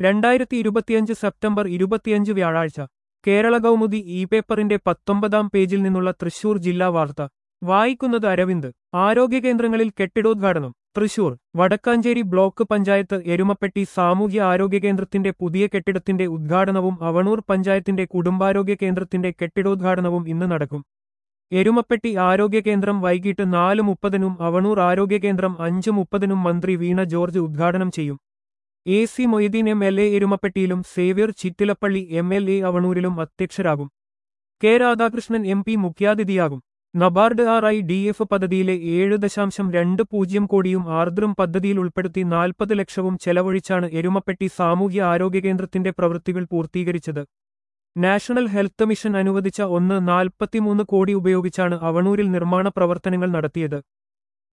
രണ്ടായിരത്തി ഇരുപത്തിയഞ്ച് സെപ്റ്റംബർ ഇരുപത്തിയഞ്ച് വ്യാഴാഴ്ച കേരള കൗമുദി ഇ പേപ്പറിന്റെ പത്തൊമ്പതാം പേജിൽ നിന്നുള്ള തൃശൂർ ജില്ലാ വാർത്ത വായിക്കുന്നത് അരവിന്ദ് ആരോഗ്യകേന്ദ്രങ്ങളിൽ കെട്ടിടോദ്ഘാടനം തൃശൂർ വടക്കാഞ്ചേരി ബ്ലോക്ക് പഞ്ചായത്ത് എരുമപ്പെട്ടി സാമൂഹ്യ ആരോഗ്യ കേന്ദ്രത്തിന്റെ പുതിയ കെട്ടിടത്തിന്റെ ഉദ്ഘാടനവും അവണൂർ പഞ്ചായത്തിന്റെ കുടുംബാരോഗ്യ കേന്ദ്രത്തിന്റെ കെട്ടിടോദ്ഘാടനവും ഇന്ന് നടക്കും എരുമപ്പെട്ടി ആരോഗ്യ കേന്ദ്രം വൈകിട്ട് നാല് മുപ്പതിനും അവണൂർ ആരോഗ്യ കേന്ദ്രം അഞ്ച് മുപ്പതിനും മന്ത്രി വീണ ജോർജ് ഉദ്ഘാടനം ചെയ്യും A C Moideen M L A എരുമപ്പെട്ടിയിലും Xavier Chittilappally M L A അവണൂരിലും അധ്യക്ഷരാകും കെ രാധാകൃഷ്ണൻ എം പി മുഖ്യാതിഥിയാകും NABARD R I D F പദ്ധതിയിലെ ഏഴ് ദശാംശം രണ്ട് പൂജ്യം കോടിയും ആർദ്രം പദ്ധതിയിൽ ഉൾപ്പെടുത്തി നാൽപ്പത് ലക്ഷവും ചെലവഴിച്ചാണ് എരുമപ്പെട്ടി സാമൂഹ്യ ആരോഗ്യ കേന്ദ്രത്തിന്റെ പ്രവൃത്തികൾ പൂർത്തീകരിച്ചത് നാഷണൽ ഹെൽത്ത് മിഷൻ അനുവദിച്ച ഒന്ന് നാൽപ്പത്തിമൂന്ന് കോടി ഉപയോഗിച്ചാണ് അവണൂരിൽ നിർമ്മാണ പ്രവർത്തനങ്ങൾ നടത്തിയത്